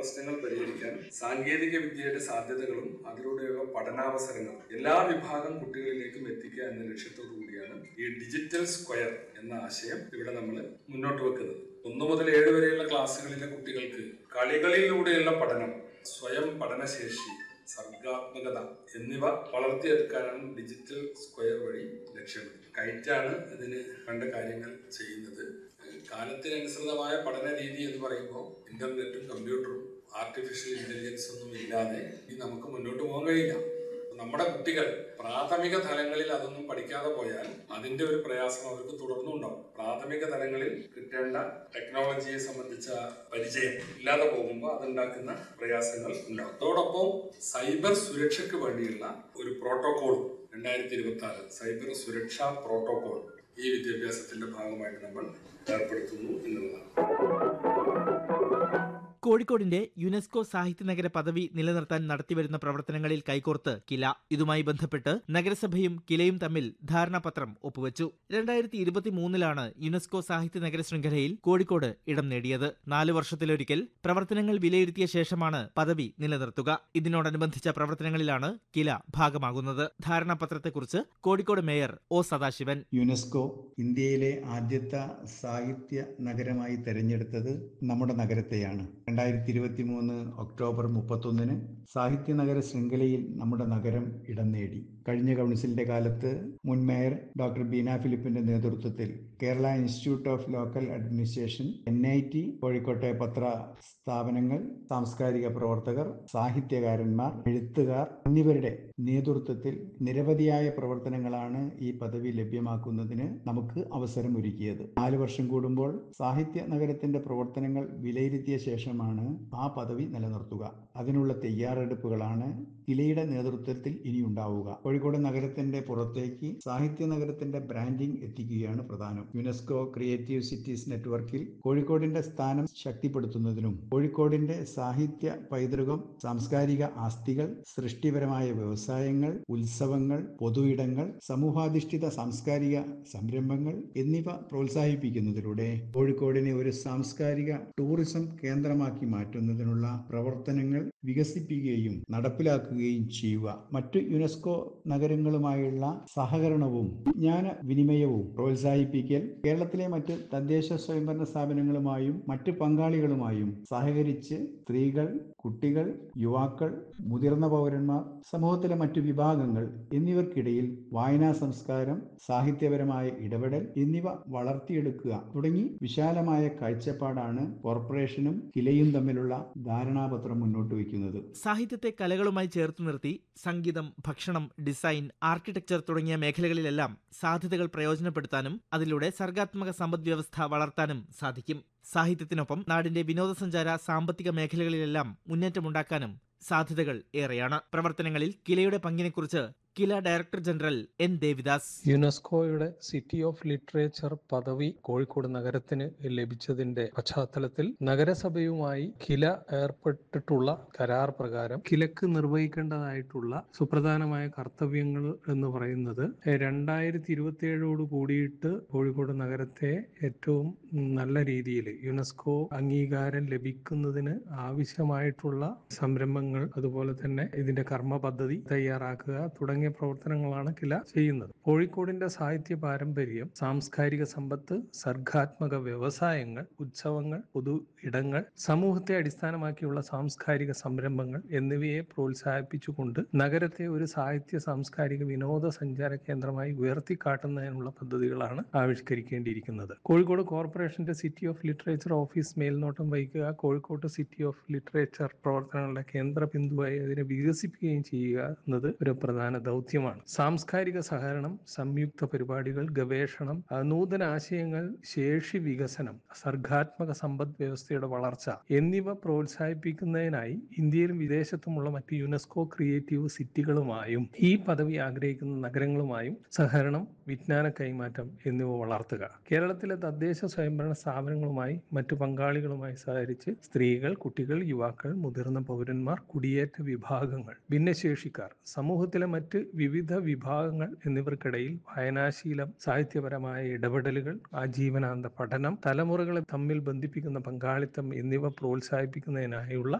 പ്രശ്നങ്ങൾ പരിഹരിക്കാൻ സാങ്കേതിക വിദ്യയുടെ സാധ്യതകളും അതിലൂടെയുള്ള പഠനാവസരങ്ങൾ എല്ലാ വിഭാഗം കുട്ടികളിലേക്കും എത്തിക്കുക എന്ന ലക്ഷ്യത്തോടു കൂടിയാണ് ഈ ഡിജിറ്റൽ സ്ക്വയർ എന്ന ആശയം ഇവിടെ നമ്മൾ മുന്നോട്ട് വെക്കുന്നത് ഒന്നു മുതൽ ഏഴ് വരെയുള്ള ക്ലാസ്സുകളിലെ കുട്ടികൾക്ക് കളികളിലൂടെയുള്ള പഠനം സ്വയം പഠനശേഷി സർഗാത്മകത എന്നിവ വളർത്തിയെടുക്കാനാണ് ഡിജിറ്റൽ സ്ക്വയർ വഴി ലക്ഷ്യമിടുന്നത് കൈറ്റാണ് ഇതിന് വേണ്ട കാര്യങ്ങൾ ചെയ്യുന്നത് കാലത്തിനനുസൃതമായ പഠന രീതി എന്ന് പറയുമ്പോൾ ഇന്റർനെറ്റും കമ്പ്യൂട്ടറും ആർട്ടിഫിഷ്യൽ ഇന്റലിജൻസ് ഒന്നും ഇല്ലാതെ ഈ നമുക്ക് മുന്നോട്ട് പോകാൻ കഴിയില്ല നമ്മുടെ കുട്ടികൾ പ്രാഥമിക തലങ്ങളിൽ അതൊന്നും പഠിക്കാതെ പോയാൽ അതിന്റെ ഒരു പ്രയാസം അവർക്ക് തുടർന്നുണ്ടാവും പ്രാഥമിക തലങ്ങളിൽ കിട്ടേണ്ട ടെക്നോളജിയെ സംബന്ധിച്ച പരിചയം ഇല്ലാതെ പോകുമ്പോൾ അതുണ്ടാക്കുന്ന പ്രയാസങ്ങൾ ഉണ്ടാവും അതോടൊപ്പം സൈബർ സുരക്ഷയ്ക്ക് വേണ്ടിയുള്ള ഒരു പ്രോട്ടോകോൾ രണ്ടായിരത്തി ഇരുപത്തി ആറ് സൈബർ സുരക്ഷാ പ്രോട്ടോകോൾ ഈ വിദ്യാഭ്യാസത്തിന്റെ ഭാഗമായിട്ട് നമ്മൾ ഏർപ്പെടുത്തുന്നു എന്നുള്ളതാണ് കോഴിക്കോടിന്റെ യുനെസ്കോ സാഹിത്യ നഗര പദവി നിലനിർത്താൻ നടത്തിവരുന്ന പ്രവർത്തനങ്ങളിൽ കൈകോർത്ത് കില ഇതുമായി ബന്ധപ്പെട്ട് നഗരസഭയും കിലയും തമ്മിൽ ധാരണാപത്രം ഒപ്പുവച്ചു രണ്ടായിരത്തി ഇരുപത്തിമൂന്നിലാണ് യുനെസ്കോ സാഹിത്യ നഗര ശൃംഖലയിൽ കോഴിക്കോട് ഇടം നേടിയത് നാലു വർഷത്തിലൊരിക്കൽ പ്രവർത്തനങ്ങൾ വിലയിരുത്തിയ ശേഷമാണ് പദവി നിലനിർത്തുക ഇതിനോടനുബന്ധിച്ച പ്രവർത്തനങ്ങളിലാണ് കില ഭാഗമാകുന്നത് ധാരണാപത്രത്തെക്കുറിച്ച് Kozhikode mayor O Sadasivan UNESCO ഇന്ത്യയിലെ ആദ്യത്തെ സാഹിത്യ നഗരമായി തെരഞ്ഞെടുത്തത് നമ്മുടെ നഗരത്തെയാണ് രണ്ടായിരത്തി ഇരുപത്തി മൂന്ന് ഒക്ടോബർ മുപ്പത്തൊന്നിന് സാഹിത്യ നഗര ശൃംഖലയിൽ നമ്മുടെ നഗരം ഇടം നേടി കഴിഞ്ഞ കൗൺസിലിന്റെ കാലത്ത് മുൻ മേയർ ഡോക്ടർ ബീന ഫിലിപ്പിന്റെ നേതൃത്വത്തിൽ Kerala institute of local administration N I T കോഴിക്കോട്ടെ പത്ര സ്ഥാപനങ്ങൾ സാംസ്കാരിക പ്രവർത്തകർ സാഹിത്യകാരന്മാർ എഴുത്തുകാർ എന്നിവരുടെ നേതൃത്വത്തിൽ നിരവധിയായ പ്രവർത്തനങ്ങളാണ് ഈ പദവി ലഭ്യമാക്കുന്നതിന് നമുക്ക് അവസരമൊരുക്കിയത് നാല് വർഷം കൂടുമ്പോൾ സാഹിത്യ നഗരത്തിന്റെ പ്രവർത്തനങ്ങൾ വിലയിരുത്തിയ ശേഷമാണ് ആ പദവി നിലനിർത്തുക അതിനുള്ള തയ്യാറെടുപ്പുകളാണ് കിലയുടെ നേതൃത്വത്തിൽ ഇനി ഉണ്ടാവുക കോഴിക്കോട് നഗരത്തിന്റെ പുറത്തേക്ക് സാഹിത്യ നഗരത്തിന്റെ ബ്രാൻഡിംഗ് എത്തിക്കുകയാണ് പ്രധാനം യുനെസ്കോ ക്രിയേറ്റീവ് സിറ്റീസ് നെറ്റ്വർക്കിൽ കോഴിക്കോടിന്റെ സ്ഥാനം ശക്തിപ്പെടുത്തുന്നതിനും കോഴിക്കോടിന്റെ സാഹിത്യ പൈതൃകം സാംസ്കാരിക ആസ്തികൾ സൃഷ്ടിപരമായ വ്യവസായങ്ങൾ ഉത്സവങ്ങൾ പൊതു ഇടങ്ങൾ സമൂഹാധിഷ്ഠിത സാംസ്കാരിക സംരംഭങ്ങൾ എന്നിവ പ്രോത്സാഹിപ്പിക്കുന്നതിലൂടെ കോഴിക്കോടിനെ ഒരു സാംസ്കാരിക ടൂറിസം കേന്ദ്രമാക്കി മാറ്റുന്നതിനുള്ള പ്രവർത്തനങ്ങൾ വികസിപ്പിക്കുകയും നടപ്പിലാക്കുകയും ചെയ്യുക മറ്റു യുനെസ്കോ നഗരങ്ങളുമായുള്ള സഹകരണവും വിജ്ഞാന വിനിമയവും പ്രോത്സാഹിപ്പിക്കൽ കേരളത്തിലെ മറ്റ് തദ്ദേശ സ്വയംഭരണ സ്ഥാപനങ്ങളുമായും മറ്റ് പങ്കാളികളുമായും സഹകരിച്ച് സ്ത്രീകൾ കുട്ടികൾ യുവാക്കൾ മുതിർന്ന പൗരന്മാർ സമൂഹത്തിലെ മറ്റു വിഭാഗങ്ങൾ എന്നിവർക്കിടയിൽ വായനാ സംസ്കാരം സാഹിത്യപരമായ ഇടപെടൽ എന്നിവ വളർത്തിയെടുക്കുക തുടങ്ങി വിശാലമായ കാഴ്ചപ്പാടാണ് കോർപ്പറേഷനും കിലയും തമ്മിലുള്ള ധാരണാപത്രം മുന്നോട്ട് വയ്ക്കുന്നത് സാഹിത്യത്തെ കലകളുമായി ചേർത്ത് നിർത്തി സംഗീതം ഭക്ഷണം ഡിസൈൻ ആർക്കിടെക്ചർ തുടങ്ങിയ മേഖലകളിലെല്ലാം സാധ്യതകൾ പ്രയോജനപ്പെടുത്താനും അതിലൂടെ സർഗാത്മക സമ്പദ് വ്യവസ്ഥ വളർത്താനും സാധിക്കും സാഹിത്യത്തിനൊപ്പം നാടിന്റെ വിനോദസഞ്ചാര സാമ്പത്തിക മേഖലകളിലെല്ലാം മുന്നേറ്റമുണ്ടാക്കാനും സാധ്യതകൾ ഏറെയാണ് പ്രവർത്തനങ്ങളിൽ കിലയുടെ പങ്കിനെക്കുറിച്ച് Kila director general N Devidas യുനെസ്കോയുടെ സിറ്റി ഓഫ് ലിറ്ററേച്ചർ പദവി കോഴിക്കോട് നഗരത്തിന് ലഭിച്ചതിന്റെ പശ്ചാത്തലത്തിൽ നഗരസഭയുമായി കില ഏർപ്പെട്ടിട്ടുള്ള കരാർ പ്രകാരം കിലക്ക് നിർവഹിക്കേണ്ടതായിട്ടുള്ള സുപ്രധാനമായ കർത്തവ്യങ്ങൾ എന്ന് പറയുന്നത് രണ്ടായിരത്തി ഇരുപത്തിയേഴോട് കൂടിയിട്ട് കോഴിക്കോട് നഗരത്തെ ഏറ്റവും നല്ല രീതിയിൽ യുനെസ്കോ അംഗീകാരം ലഭിക്കുന്നതിന് ആവശ്യമായിട്ടുള്ള സംരംഭങ്ങൾ അതുപോലെ തന്നെ ഇതിന്റെ കർമ്മ പദ്ധതി തയ്യാറാക്കുക തുടങ്ങിയ പ്രവർത്തനങ്ങളാണ് കില ചെയ്യുന്നത് കോഴിക്കോടിന്റെ സാഹിത്യ പാരമ്പര്യം സാംസ്കാരിക സമ്പത്ത് സർഗാത്മക വ്യവസായങ്ങൾ ഉത്സവങ്ങൾ പൊതു ഇടങ്ങൾ സമൂഹത്തെ അടിസ്ഥാനമാക്കിയുള്ള സാംസ്കാരിക സംരംഭങ്ങൾ എന്നിവയെ പ്രോത്സാഹിപ്പിച്ചുകൊണ്ട് നഗരത്തെ ഒരു സാഹിത്യ സാംസ്കാരിക വിനോദസഞ്ചാര കേന്ദ്രമായി ഉയർത്തിക്കാട്ടുന്നതിനുള്ള പദ്ധതികളാണ് ആവിഷ്കരിക്കേണ്ടിയിരിക്കുന്നത് കോഴിക്കോട് കോർപ്പറേഷന്റെ സിറ്റി ഓഫ് ലിറ്ററേച്ചർ ഓഫീസ് മേൽനോട്ടം വഹിക്കുക കോഴിക്കോട് സിറ്റി ഓഫ് ലിറ്ററേച്ചർ പ്രവർത്തനങ്ങളുടെ കേന്ദ്ര ബിന്ദുവായി അതിനെ വികസിപ്പിക്കുകയും ചെയ്യുക എന്നത് ഒരു പ്രധാന ദൗത്യമാണ് സാംസ്കാരിക സഹകരണം സംയുക്ത പരിപാടികൾ ഗവേഷണം ആ, നൂതന ആശയങ്ങൾ ശേഷി വികസനം സർഗാത്മക സമ്പദ് വ്യവസ്ഥയുടെ വളർച്ച എന്നിവ പ്രോത്സാഹിപ്പിക്കുന്നതിനായി ഇന്ത്യയിലും വിദേശത്തുമുള്ള മറ്റ് യുനെസ്കോ ക്രിയേറ്റീവ് സിറ്റികളുമായും ഈ പദവി ആഗ്രഹിക്കുന്ന നഗരങ്ങളുമായും സഹകരണം വിജ്ഞാന കൈമാറ്റം എന്നിവ വളർത്തുക കേരളത്തിലെ തദ്ദേശ സ്വയംഭരണ സ്ഥാപനങ്ങളുമായി മറ്റു പങ്കാളികളുമായി സഹകരിച്ച് സ്ത്രീകൾ കുട്ടികൾ യുവാക്കൾ മുതിർന്ന പൗരന്മാർ കുടിയേറ്റ വിഭാഗങ്ങൾ ഭിന്നശേഷിക്കാർ സമൂഹത്തിലെ മറ്റ് വിവിധ വിഭാഗങ്ങൾ എന്നിവർക്കിടയിൽ വായനാശീലം സാഹിത്യപരമായ ഇടപെടലുകൾ ആജീവനാന്ത പഠനം തലമുറകളെ തമ്മിൽ ബന്ധിപ്പിക്കുന്ന പങ്കാളിത്തം എന്നിവ പ്രോത്സാഹിപ്പിക്കുന്നതിനായുള്ള